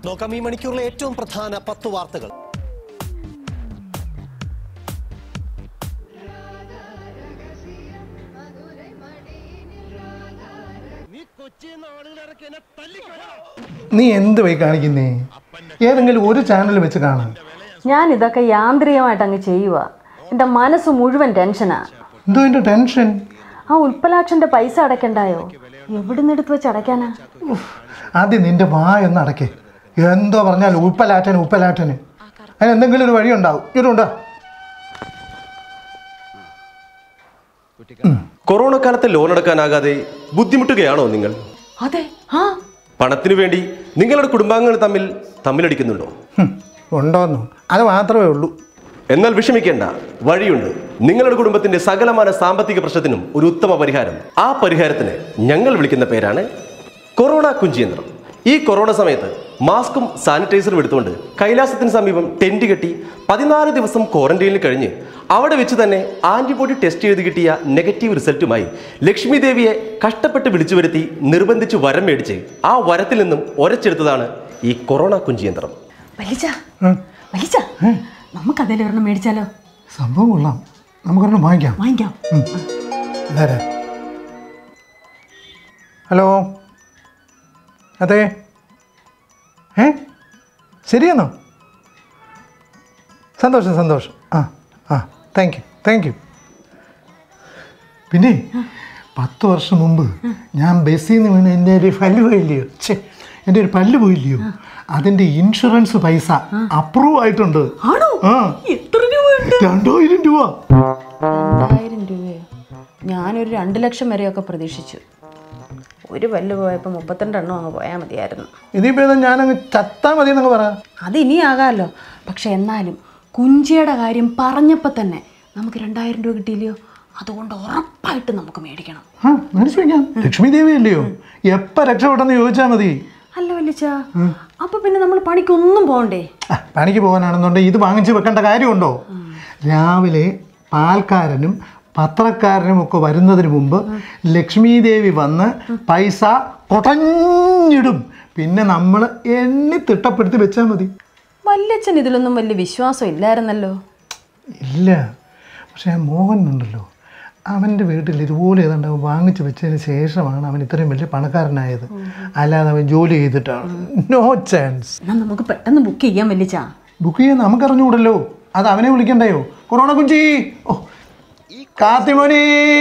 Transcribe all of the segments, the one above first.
നോക്കാം ഈ മണിക്കൂറിലെ ഏറ്റവും പ്രധാന പത്ത് വാർത്തകൾ നീ എന്ത് പോയി കാണിക്കുന്നേ ഏതെങ്കിലും ഒരു ചാനൽ വെച്ച് കാണാം ഞാൻ ഇതൊക്കെ യാന്ത്രികമായിട്ട് അങ്ങ് ചെയ്യുക എൻ്റെ മനസ്സ് മുഴുവൻ ടെൻഷനാ എന്തോ എൻ്റെ ടെൻഷൻ ആ ഉൽപ്പലാക്ഷന്റെ പൈസ അടയ്ക്കണ്ടായോ എവിടുന്ന് എടുത്ത് വെച്ച് അടയ്ക്കാനാ ഉഫ്. ആദ്യം നിന്റെ വായൊന്ന് അടക്കേ എന്തോ പറഞ്ഞാൽ ഉപ്പലാറ്റന് ഉപ്പലാറ്റന് അതിന് എന്തെങ്കിലും ഒരു വഴി ഉണ്ടാവും ഇതുണ്ടോ കൊറോണ കാലത്ത് ലോൺ എടുക്കാനാകാതെ ബുദ്ധിമുട്ടുകയാണോ നിങ്ങൾ അതെ ആ പണത്തിനു വേണ്ടി നിങ്ങളുടെ കുടുംബാംഗങ്ങൾ തമ്മിൽ തമ്മിലടിക്കുന്നുണ്ടോ ഉണ്ടോന്നോ അത് മാത്രമേ ഉള്ളൂ എന്നാൽ വിഷമിക്കേണ്ട വഴിയുണ്ട് നിങ്ങളുടെ കുടുംബത്തിന്റെ സകലമാന സാമ്പത്തിക പ്രശ്നത്തിനും ഒരു ഉത്തമ പരിഹാരം ആ പരിഹാരത്തിന് ഞങ്ങൾ വിളിക്കുന്ന പേരാണ് കൊറോണ കുഞ്ചിയന്ത്രം ഈ കൊറോണ സമയത്ത് മാസ്കും സാനിറ്റൈസറും എടുത്തുകൊണ്ട് കൈലാസത്തിന് സമീപം ടെന്റ് കെട്ടി പതിനാല് ദിവസം ക്വാറന്റൈനിൽ കഴിഞ്ഞ് അവിടെ വെച്ച് തന്നെ ആന്റിബോഡി ടെസ്റ്റ് ചെയ്ത് കിട്ടിയ നെഗറ്റീവ് റിസൾട്ടുമായി ലക്ഷ്മി ദേവിയെ കഷ്ടപ്പെട്ട് വിളിച്ചു വരുത്തി നിർബന്ധിച്ച് വരം മേടിച്ച് ആ വരത്തിൽ നിന്നും ഒരച്ചെടുത്തതാണ് ഈ കൊറോണ കുഞ്ചിയന്ത്രം വലിച്ച വലിച്ച നമുക്കതേലും ഒരെണ്ണം മേടിച്ചാലോ സംഭവം കൊള്ളാം നമുക്കൊരെണ്ണം വാങ്ങിക്കാം വാങ്ങിക്കാം ഇതാരാ ഹലോ അതെ ഏ ശരിയാണോ സന്തോഷം സന്തോഷം ആ ആ താങ്ക് യു താങ്ക് യു പിന്നെ പത്ത് വർഷം മുമ്പ് ഞാൻ ബസ്സിൽ നിന്ന് വീണ് എൻ്റെ ഒരു പല്ല് പോയില്ലയോ ഛേ എൻ്റെ ഒരു പല്ല് പോയില്ലയോ അതിൻ്റെ ഇൻഷുറൻസ് പൈസ അപ്രൂവ് ആയിട്ടുണ്ട് ആണോ ആ എത്ര രൂപയുണ്ട് രണ്ടായിരം രൂപ രണ്ടായിരം രൂപയോ ഞാനൊരു രണ്ട് ലക്ഷം വരെയൊക്കെ പ്രതീക്ഷിച്ചു ഒരു പല്ല് പോയപ്പോൾ മുപ്പത്തിരണ്ടെണ്ണം അങ്ങ് പോയാൽ മതിയായിരുന്നു ഇതിപ്പോൾ ഏതാ ഞാനങ്ങ് ചത്താ മതി എന്നങ്ങ് പറ അത് ഇനിയാകാമല്ലോ പക്ഷെ എന്നാലും കുഞ്ചിയുടെ കാര്യം പറഞ്ഞപ്പോൾ തന്നെ നമുക്ക് രണ്ടായിരം രൂപ കിട്ടിയില്ലയോ അതുകൊണ്ട് ഉറപ്പായിട്ട് നമുക്ക് മേടിക്കണം ആ മേടിച്ചു വയ്ക്കാം ലക്ഷ്മി ദേവി അല്ലയോ എപ്പോൾ രക്ഷപ്പെട്ടെന്ന് ചോദിച്ചാൽ മതി അല്ല വലിച്ച അപ്പൊ പിന്നെ നമ്മൾ പണിക്കൊന്നും പോകണ്ടേ ആ, പണിക്ക് പോകാനാണെന്നുണ്ടെങ്കിൽ ഇത് വാങ്ങിച്ച് വെക്കേണ്ട കാര്യമുണ്ടോ രാവിലെ പാൽക്കാരനും പത്രക്കാരനും ഒക്കെ വരുന്നതിന് മുമ്പ് ലക്ഷ്മി ദേവി വന്ന് പൈസ കൊടഞ്ഞിടും പിന്നെ നമ്മൾ എണ്ണി തിട്ടപ്പെടുത്തി വെച്ചാൽ മതി വല്യച്ഛൻ ഇതിലൊന്നും വലിയ വിശ്വാസം ഇല്ലായിരുന്നല്ലോ ഇല്ല പക്ഷേ ആ മോഹൻ ഉണ്ടല്ലോ അവൻ്റെ വീട്ടിൽ ഇതുപോലെ ഏതാണ്ട് അവൻ വാങ്ങിച്ച് വെച്ചതിന് ശേഷമാണ് അവൻ ഇത്രയും വലിയ പണക്കാരനായത് അല്ലാതെ അവൻ ജോലി ചെയ്തിട്ടാണ് നോ ചാൻസ് എന്നാ നമുക്ക് പെട്ടെന്ന് ബുക്ക് ചെയ്യാൻ വലിച്ച ബുക്ക് ചെയ്യാൻ നമുക്കറിഞ്ഞുകൂടല്ലോ അത് അവനെ വിളിക്കണ്ടയോ കൊറോണ കുഞ്ചി ഓ കാത്തിമോനി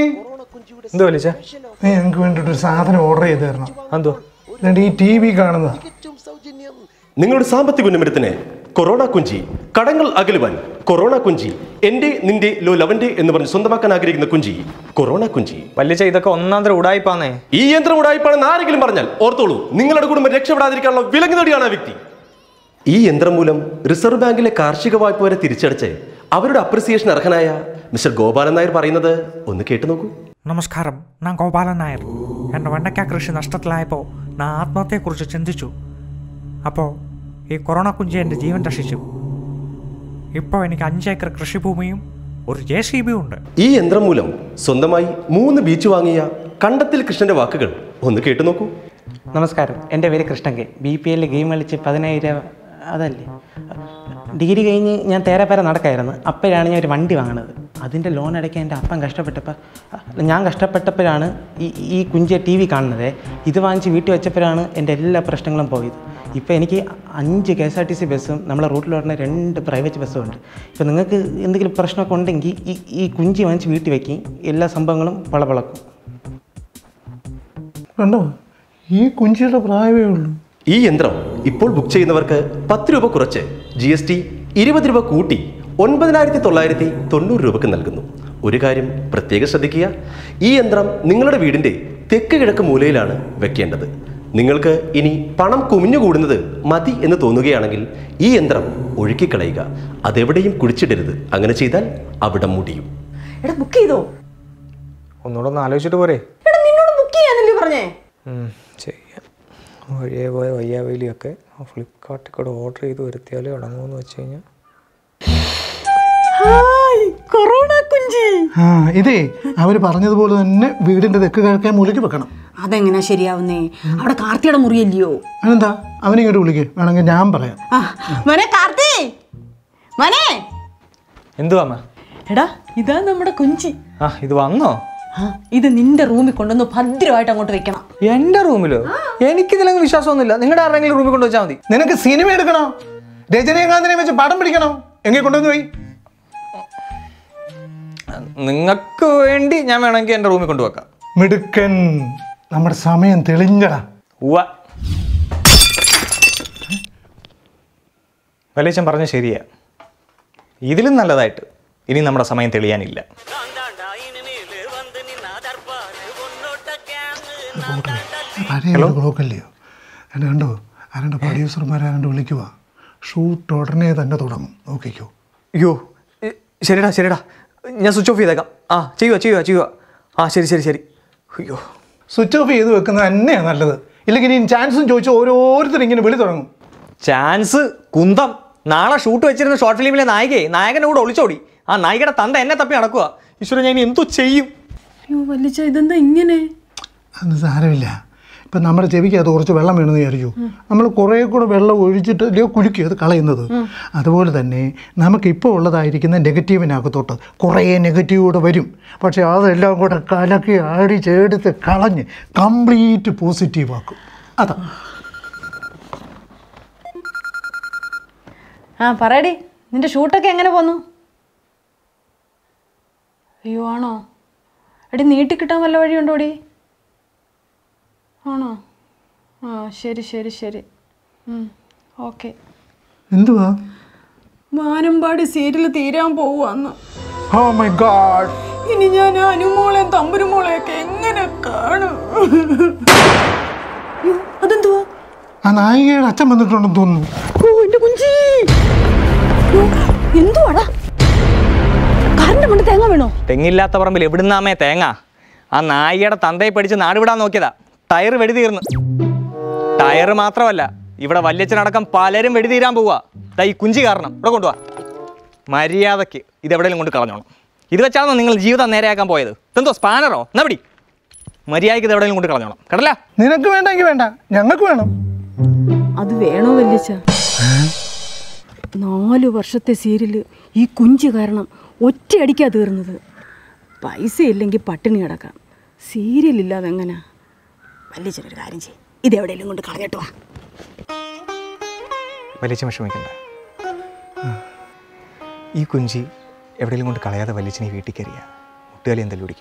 എന്തോ വലിച്ച നീ ഞങ്ങൾക്ക് വേണ്ടിയിട്ട് ഒരു സാധനം ഓർഡർ ചെയ്ത് തരണം എന്തോ എന്നിട്ട് ഈ ടി വി കാണുന്നത് നിങ്ങളുടെ സാമ്പത്തിക ഉന്നമനത്തിന് കൊറോണ കുഞ്ചി കടങ്ങൾ അകലുവാൻ കൊറോണ കുഞ്ചി എന്റെ നിന്റെ ലോ ലവന്റെ എന്ന് പറഞ്ഞ് സ്വന്തമാക്കാൻ ആഗ്രഹിക്കുന്ന കുഞ്ചി കൊറോണ കുഞ്ചി വലിച്ച ഇതൊക്കെ ഒന്നാം തരം ഉടായിപ്പാന്നേ ഈ യന്ത്രം ഉടായിപ്പാണെന്ന് ആരെങ്കിലും പറഞ്ഞാൽ ഓർത്തോളൂ നിങ്ങളുടെ കുടുംബം രക്ഷപ്പെടാതിരിക്കാനുള്ള വിലങ്ങ് നേടിയാണ് ആ വ്യക്തി ഈ യന്ത്രം മൂലം റിസർവ് ബാങ്കിലെ കാർഷിക വായ്പ വരെ തിരിച്ചടച്ച് അവരുടെ അപ്രിസിയേഷൻ അർഹനായ മിസ്റ്റർ ഗോപാലൻ നായർ പറയുന്നത് ഒന്ന് കേട്ടു നോക്കൂ നമസ്കാരം ഞാൻ ഗോപാലൻ നായർ എൻ്റെ വെണ്ടയ്ക്ക കൃഷി നഷ്ടത്തിലായപ്പോൾ ഞാൻ ആത്മഹത്യയെക്കുറിച്ച് ചിന്തിച്ചു അപ്പോൾ ഈ കൊറോണ കുഞ്ചി എൻ്റെ ജീവൻ രക്ഷിച്ചു ഇപ്പോൾ എനിക്ക് അഞ്ച് ഏക്കർ കൃഷിഭൂമിയും ഒരു ജെ സി ബിയും ഉണ്ട് ഈ യന്ത്രം മൂലം സ്വന്തമായി മൂന്ന് ബീച്ച് വാങ്ങിയ കണ്ടത്തിൽ കൃഷ്ണന്റെ വാക്കുകൾ ഒന്ന് കേട്ടു നോക്കൂ നമസ്കാരം എൻ്റെ പേര് കൃഷ്ണൻ കെ ബി പി എല്ലിൽ ഗെയിം കളിച്ച് പതിനായിരം അതല്ലേ ഡിഗ്രി കഴിഞ്ഞ് ഞാൻ തേരാപ്പേര നടക്കായിരുന്നു അപ്പോഴാണ് ഞാൻ ഒരു വണ്ടി വാങ്ങുന്നത് അതിൻ്റെ ലോൺ അടയ്ക്കാൻ എൻ്റെ അപ്പം കഷ്ടപ്പെട്ടപ്പോൾ ഞാൻ കഷ്ടപ്പെട്ടപ്പോഴാണ് ഈ ഈ കുഞ്ചിയ ടി വി കാണുന്നത് ഇത് വാങ്ങിച്ച് വീട്ടിൽ വെച്ചപ്പോഴാണ് എൻ്റെ എല്ലാ പ്രശ്നങ്ങളും പോയത് ഇപ്പോൾ എനിക്ക് അഞ്ച് K S R T C ബസ്സും നമ്മളെ റൂട്ടിൽ ഓടുന്ന രണ്ട് പ്രൈവറ്റ് ബസ്സും ഉണ്ട് ഇപ്പോൾ നിങ്ങൾക്ക് എന്തെങ്കിലും പ്രശ്നമൊക്കെ ഉണ്ടെങ്കിൽ ഈ ഈ കുഞ്ചി വാങ്ങിച്ച് വീട്ടിൽ വെക്കും എല്ലാ സംഭവങ്ങളും പളപളക്കും കണ്ടോ ഈ കുഞ്ചിയുടെ പ്രായമേ ഉള്ളൂ ഈ യന്ത്രം ഇപ്പോൾ ബുക്ക് ചെയ്യുന്നവർക്ക് പത്ത് രൂപ കുറച്ച് ജി എസ് ടി ഇരുപത് രൂപ കൂട്ടി ഒൻപതിനായിരത്തി തൊള്ളായിരത്തി തൊണ്ണൂറ് രൂപക്ക് നൽകുന്നു ഒരു കാര്യം പ്രത്യേകം ശ്രദ്ധിക്കുക ഈ യന്ത്രം നിങ്ങളുടെ വീടിന്റെ തെക്ക് കിഴക്ക് മൂലയിലാണ് വെക്കേണ്ടത് നിങ്ങൾക്ക് ഇനി പണം കുമിഞ്ഞുകൂടുന്നത് മതി എന്ന് തോന്നുകയാണെങ്കിൽ ഈ യന്ത്രം ഒഴുക്കിക്കളയുക അതെവിടെയും കുഴിച്ചിടരുത് അങ്ങനെ ചെയ്താൽ അവിടെ മുടിയും എടാ ബുക്ക് ചെയ്തോ ഒന്നുകൂടെ ഒന്ന് ആലോചിച്ചിട്ട് പോരെ എടാ നിന്നോട് ബുക്ക് ചെയ്യാനല്ലേ പറഞ്ഞേ ഉം, ചെയ്യാം വഴിയെ പോയ വയ്യാവേലിയൊക്കെ ഫ്ലിപ്കാർട്ടിൽ കൂടെ ഓർഡർ ചെയ്ത് വരുത്തിയാലേ അടങ്ങുമെന്ന് വെച്ച് കഴിഞ്ഞാൽ ഹായ് കൊറോണ കുഞ്ചി ആ ഇതേ അവർ പറഞ്ഞതുപോലെ തന്നെ വീടിൻ്റെ തെക്ക് കിഴക്കേ മൂലയ്ക്ക് വെക്കണം അതെങ്ങനെയാ ശരിയാവുന്നേ അവിടെ കാർത്തിയുടെ മുറിയല്ലയോ അതെന്താ അവനിങ്ങോട്ട് വിളിക്ക് വേണമെങ്കിൽ ഞാൻ പറയാം ആ മോനെ കാർത്തി മോനെ എന്തുവാ അമ്മ എടാ ഇതാ നമ്മുടെ കുഞ്ചി ആ ഇത് വന്നോ ആ ഇത് നിന്റെ റൂമിൽ കൊണ്ടുവന്ന് ഭദ്രമായിട്ട് അങ്ങോട്ട് വെക്കണം എൻ്റെ റൂമിലോ എനിക്കിതിലങ്ങ് വിശ്വാസമൊന്നുമില്ല നിങ്ങളുടെ ആരെങ്കിലും റൂമിൽ കൊണ്ടുവച്ചാൽ മതി നിനക്ക് സിനിമ എടുക്കണോ രജനീകാന്തിനെ വെച്ച് പടം പിടിക്കണോ എങ്ങനെ കൊണ്ടുവന്ന് പോയി നിങ്ങൾക്ക് വേണ്ടി ഞാൻ വേണമെങ്കിൽ എൻ്റെ റൂമിൽ കൊണ്ടുവെക്കാം മിടുക്കൻ നമ്മുടെ സമയം തെളിഞ്ഞടാ ഉവ്വ വലിയച്ഛൻ പറഞ്ഞ ശരിയാ ഇതിലും നല്ലതായിട്ട് ഇനി നമ്മുടെ സമയം തെളിയാനില്ല പഴയ ഒരു ബ്ലോക്കല്ലയോ എന്നെ കണ്ടോ ആരണ്ട് പ്രൊഡ്യൂസർമാർ ആരണ്ട് വിളിക്കുക ഷൂട്ട് ഉടനെ തന്നെ തുടങ്ങും നോക്കിക്കോ അയ്യോ എ, ശരിടാ ശരിടാ ഞാൻ സ്വിച്ച് ഓഫ് ചെയ്തേക്കാം ആ ചെയ്യുക ചെയ്യുക ചെയ്യുക ആ ശരി ശരി ശരി അയ്യോ സ്വിച്ച് ഓഫ് ചെയ്ത് വെക്കുന്നത് തന്നെയാണ് നല്ലത് ഇല്ലെങ്കിൽ ഇനി ചാൻസും ചോദിച്ച് ഓരോരുത്തരും ഇങ്ങനെ വിളി തുടങ്ങും ചാൻസ് കുന്തം നാളെ ഷൂട്ട് വെച്ചിരുന്ന ഷോർട്ട് ഫിലിമിലെ നായികയെ നായകൻ്റെ കൂടെ ഒളിച്ചോടി ആ നായികയുടെ തന്ത എന്നെ തപ്പി നടക്കുക ഈശ്വരൻ ഞാൻ ഇനി എന്തോ ചെയ്യും അയ്യോ വല്ലിച്ച ഇതെന്താ ഇങ്ങനെ അത് സാരമില്ല ഇപ്പം നമ്മുടെ ചെവിക്ക് അത് കുറച്ച് വെള്ളം വേണമെന്ന് വിചാരിച്ചു നമ്മൾ കുറേ കൂടെ വെള്ളം ഒഴിച്ചിട്ട് അല്ലയോ കുലുക്കി അത് കളയുന്നത് അതുപോലെ തന്നെ നമുക്കിപ്പോൾ ഉള്ളതായിരിക്കുന്ന നെഗറ്റീവിനകത്തോട്ട് കുറേ നെഗറ്റീവ് കൂടെ വരും പക്ഷേ അതെല്ലാം കൂടെ കലക്കി ആടി ചേടുത്ത് കളഞ്ഞ് കംപ്ലീറ്റ് പോസിറ്റീവ് ആക്കും അതാ ആ പറയടി നിന്റെ ഷൂട്ടൊക്കെ എങ്ങനെ പോന്നു അയ്യോ ആണോ എടി നീട്ടി കിട്ടാൻ വല്ല വഴിയുണ്ടോടി ആണോ ആ ശരി ശരി ശരി ഓക്കെ എന്തുവാ വാനമ്പാടി സീരിയൽ തീരാൻ പോവാന്ന് ഓ മൈ ഗാഡ് ഇനി ഞാൻ അനുമോളെയും തമ്പുരുമോളെയൊക്കെ എങ്ങനെ കാണും അയ്യോ, അതെന്തുവാ ആ നായികയുടെ അച്ഛൻ വന്നിട്ടുണ്ടെന്ന് തോന്നുന്നു ഓ എന്റെ കുഞ്ചി അയ്യോ, എന്തുവാടാ കറണ്ട് മണ്ട് തേങ്ങ വേണോ തെങ്ങില്ലാത്ത പറമ്പിൽ എവിടുന്നാമേ തേങ്ങ ആ നായികയുടെ തന്തയെ പഠിച്ച് നാട് വിടാൻ നോക്കിയതാ ടയർ വെടി തീർന്ന് ടയർ മാത്രമല്ല ഇവിടെ വല്യച്ഛനടക്കം പലരും വെടി തീരാൻ പോവാ ദാ ഈ കുഞ്ചി കാരണം ഇവിടെ കൊണ്ടുപോവാ മര്യാദയ്ക്ക് ഇത് എവിടെയെങ്കിലും കൊണ്ട് കളഞ്ഞോണം ഇത് വെച്ചാണോ നിങ്ങൾ ജീവിതം നേരെയാക്കാൻ പോയത് ഇതെന്തോ സ്പാനറോ എന്നാ പിടി മര്യാദയ്ക്ക് ഇത് എവിടെയെങ്കിലും കൊണ്ട് കളഞ്ഞോണം കേട്ടല്ല നിനക്ക് വേണ്ടെങ്കിൽ വേണ്ട ഞങ്ങൾക്ക് വേണം അത് വേണോ വല്യച്ച നാല് വർഷത്തെ സീരിയല് ഈ കുഞ്ച് കാരണം ഒറ്റയടിക്കാ തീർന്നത് പൈസ ഇല്ലെങ്കിൽ പട്ടിണി കിടക്കാം സീരിയൽ ഇല്ലാതെ എങ്ങനാ വല്യച്ഛനൊരു കാര്യം ചെയ്യും ഇതെവിടെയെങ്കിലും കൊണ്ട് കളഞ്ഞിട്ട് വാ വലിയ വിഷമിക്കണ്ട ഈ കുഞ്ചി എവിടെയെങ്കിലും കൊണ്ട് കളയാതെ വലിയച്ഛനെ വീട്ടിൽ കയറിയ മുട്ടുകാലി എന്തെങ്കിലും പിടിക്കും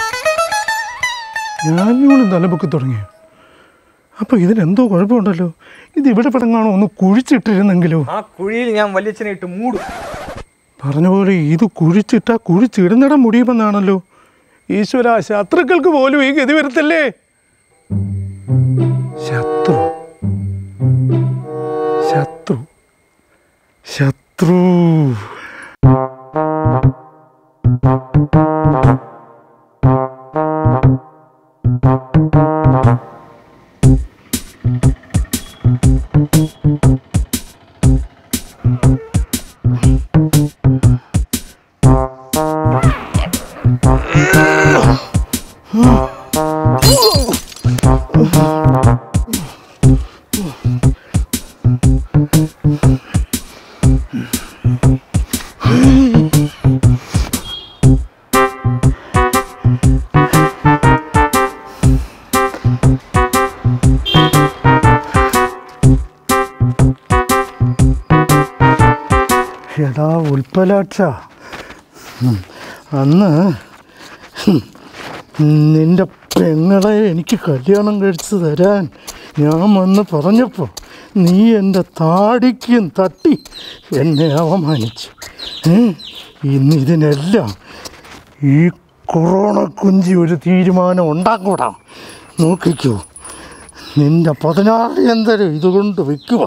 ഞാനും തലപൊക്കി തുടങ്ങി അപ്പോൾ ഇതിനെന്തോ കുഴപ്പമുണ്ടല്ലോ ഇത് ഇവിടെ പടങ്ങാണോ ഒന്ന് കുഴിച്ചിട്ടിരുന്നെങ്കിലോ ആ കുഴിയിൽ ഞാൻ വലിയച്ഛനെ ഇട്ട് മൂടും പറഞ്ഞ പോലെ ഇത് കുഴിച്ചിട്ടാ കുഴിച്ചിടുന്നിടം മുടിയുമെന്നാണല്ലോ ഈശ്വര ശത്രുക്കൾക്ക് പോലും ഈ ഗതി വരത്തില്ലേ ശത്രു ശത്രു ശത്രു എടാ ഉൽപ്പലാക്ഷ ഉം, അന്ന് ഉം, നിന്റെ പെങ്ങളെ എനിക്ക് കല്യാണം കഴിച്ചു തരാൻ ഞാൻ വന്ന് പറഞ്ഞപ്പോൾ നീ എൻ്റെ താടിക്കും തട്ടി എന്നെ അവമാനിച്ചു ഏ? ഇന്ന് ഇതിനെല്ലാം ഈ കൊറോണ കുഞ്ചി ഒരു തീരുമാനം ഉണ്ടാക്കൂടാ നോക്കിക്കോ നിന്റെ പതിനാറ് എന്തരം ഇതുകൊണ്ട് വെക്കുക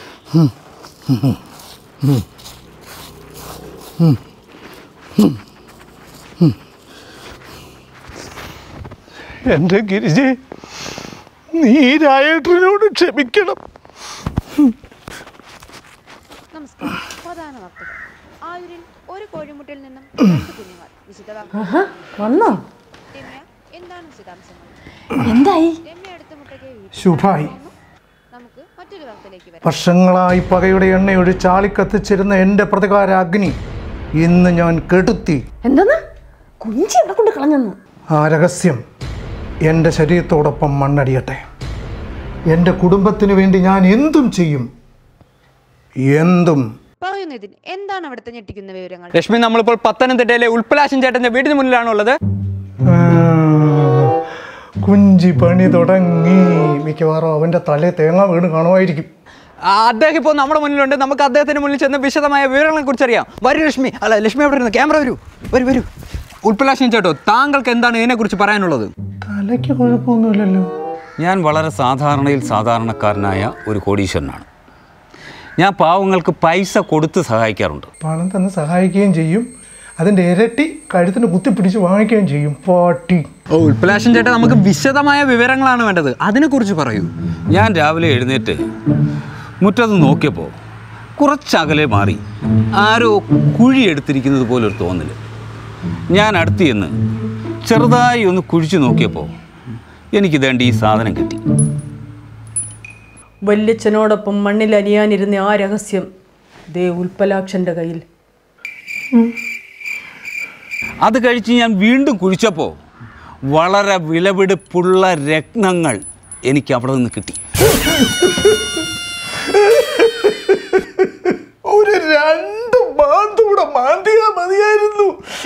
എൻ്റെ ഗിരിജെ നീ രായേട്ടനോട് ക്ഷമിക്കണം നമസ്കാരം പ്രധാന വാർത്തകൾ ആയൂരിൽ ഒരു കോഴിമുട്ടയിൽ നിന്നും രണ്ട് കുഞ്ഞുങ്ങൾ വിശദവാർത്ത വന്നോ രമ്യ എന്താണ് വിശദാംശങ്ങൾ എന്തായി രമ്യ എടുത്ത മുട്ടയ്ക്ക് വീട്ടിൽ ശുഭായി നമുക്ക് മറ്റൊരു വാർത്തയിലേക്ക് വരാം വർഷങ്ങളായി പകയുടെ എണ്ണയൊഴിച്ച് ആളിക്കത്തിച്ചിരുന്ന എൻ്റെ പ്രതികാര അഗ്നി ഇന്ന് ഞാൻ കെടുത്തി എന്താന്ന് കുഞ്ചി എവിടെ കൊണ്ട് കളഞ്ഞെന്ന് ആ രഹസ്യം എൻ്റെ ശരീരത്തോടൊപ്പം മണ്ണടിയട്ടെ എൻ്റെ കുടുംബത്തിന് വേണ്ടി ഞാൻ എന്തും ചെയ്യും എന്തും പറയൂ നിതിൻ എന്താണ് അവിടുത്തെ ഞെട്ടിക്കുന്ന വിവരങ്ങൾ രശ്മി നമ്മളിപ്പോൾ പത്തനംതിട്ടയിലെ ഉൽപ്പലാശൻ ചേട്ടന്റെ വീടിന് മുന്നിലാണുള്ളത് ആ, കുഞ്ചി പണി തുടങ്ങി മിക്കവാറും അവൻ്റെ തലേ തേങ്ങ വീണ് കാണുമായിരിക്കും ആ, അദ്ദേഹം ഇപ്പോൾ നമ്മുടെ മുന്നിലുണ്ട് നമുക്ക് അദ്ദേഹത്തിന് മുന്നിൽ ചെന്ന് വിശദമായ വിവരങ്ങളെ കുറിച്ച് അറിയാം വരൂ ലക്ഷ്മി അല്ല ലക്ഷ്മി എവിടെ ഇരുന്നു ക്യാമറ വരൂ വരൂ വരൂ ഉൽപ്പലാശൻ ചേട്ടോ താങ്കൾക്ക് എന്താണ് ഇതിനെക്കുറിച്ച് പറയാനുള്ളത് തലയ്ക്ക് കുഴപ്പമൊന്നുമില്ലല്ലോ ഞാൻ വളരെ സാധാരണയിൽ സാധാരണക്കാരനായ ഒരു കോടീശ്വരനാണ് ഞാൻ പാവങ്ങൾക്ക് പൈസ കൊടുത്ത് സഹായിക്കാറുണ്ട് പണം തന്ന് സഹായിക്കുകയും ചെയ്യും അതിൻ്റെ ഇരട്ടി കഴുത്തിന് കുത്തിപ്പിടിച്ച് വാങ്ങിക്കുകയും ചെയ്യും പാട്ടി ഓ ഉൽപ്പലാശൻ ചേട്ടാ നമുക്ക് വിശദമായ വിവരങ്ങളാണ് വേണ്ടത് അതിനെക്കുറിച്ച് പറയൂ ഞാൻ രാവിലെ എഴുന്നേറ്റ് മുറ്റത്ത് നോക്കിയപ്പോൾ കുറച്ചകലെ മാറി ആരോ കുഴി എടുത്തിരിക്കുന്നത് പോലൊരു തോന്നൽ ഞാൻ അടുത്ത് ചെന്ന് ചെറുതായി ഒന്ന് കുഴിച്ചു നോക്കിയപ്പോൾ എനിക്ക് വേണ്ട ഈ സാധനം കിട്ടി വല്യച്ഛനോടൊപ്പം മണ്ണിൽ അലിയാനിരുന്ന ആ രഹസ്യം ദേ ഉൽപ്പലാക്ഷന്റെ കയ്യിൽ അത് കഴിച്ച് ഞാൻ വീണ്ടും കുഴിച്ചപ്പോൾ വളരെ വിലപിടിപ്പുള്ള രത്നങ്ങൾ എനിക്ക് അവിടെ നിന്ന് കിട്ടി ഒരു രണ്ട് മാന്തൂടെ മാന്തിയാ മതിയായിരുന്നു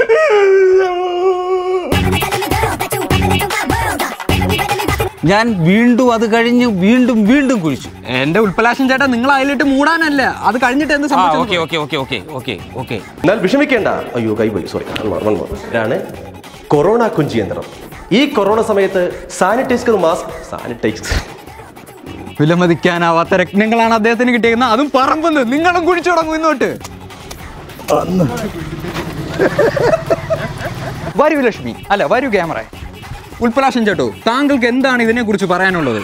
ഞാൻ വീണ്ടും അത് കഴിഞ്ഞ് വീണ്ടും വീണ്ടും കുഴിച്ചു എന്റെ ഉൽപ്പലാശൻ ചേട്ടാ നിങ്ങൾ അതിലിട്ട് മൂടാനല്ല അത് കഴിഞ്ഞിട്ട് എന്ത് ആ സംഭവിച്ചു okay okay okay okay okay okay എന്നാൽ വിഷമിക്കേണ്ട അയ്യോ കൈപോയി സോറി ഇതാണ് കൊറോണ കുഞ്ചി യന്ത്രം ഈ കൊറോണ സമയത്ത് സാനിറ്റൈസർ മാസ്ക് സാനിറ്റൈസർ വിലമതിക്കാനാവാത്ത രത്നങ്ങളാണ് അദ്ദേഹത്തിന് കിട്ടിയിരിക്കുന്നത് അതും പറമ്പെന്ന് നിങ്ങളും കുഴിച്ചു തുടങ്ങും ഇന്നോട്ട് വരൂ ലക്ഷ്മി അല്ല വരൂ ക്യാമറ ഉൽപ്പലാശൻ ചേട്ടോ താങ്കൾക്ക് എന്താണ് ഇതിനെ കുറിച്ച് പറയാനുള്ളത്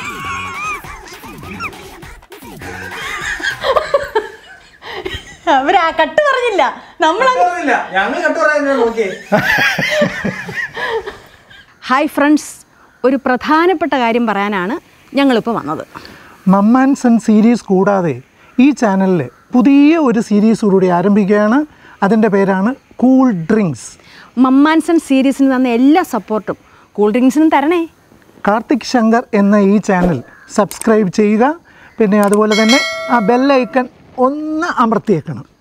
അവരാ കട്ട് പറഞ്ഞില്ല നമ്മളങ്ങ് ഹായ് ഫ്രണ്ട്സ് ഒരു പ്രധാനപ്പെട്ട കാര്യം പറയാനാണ് ഞങ്ങളിപ്പോൾ വന്നത് മമ്മാൻ സൺ സീരീസ് കൂടാതെ ഈ ചാനലിൽ പുതിയ ഒരു സീരീസ് കൂടി ആരംഭിക്കുകയാണ് അതിൻ്റെ പേരാണ് കൂൾ ഡ്രിങ്ക്സ് മമ്മാൻസൺ സീരീസിന് തന്ന എല്ലാ സപ്പോർട്ടും കൂൾ ഡ്രിങ്ക്സിനും തരണേ കാർത്തിക് ശങ്കർ എന്ന ഈ ചാനൽ സബ്സ്ക്രൈബ് ചെയ്യുക പിന്നെ അതുപോലെ തന്നെ ആ ബെല്ലൈക്കൺ ഒന്ന് അമർത്തിയേക്കണം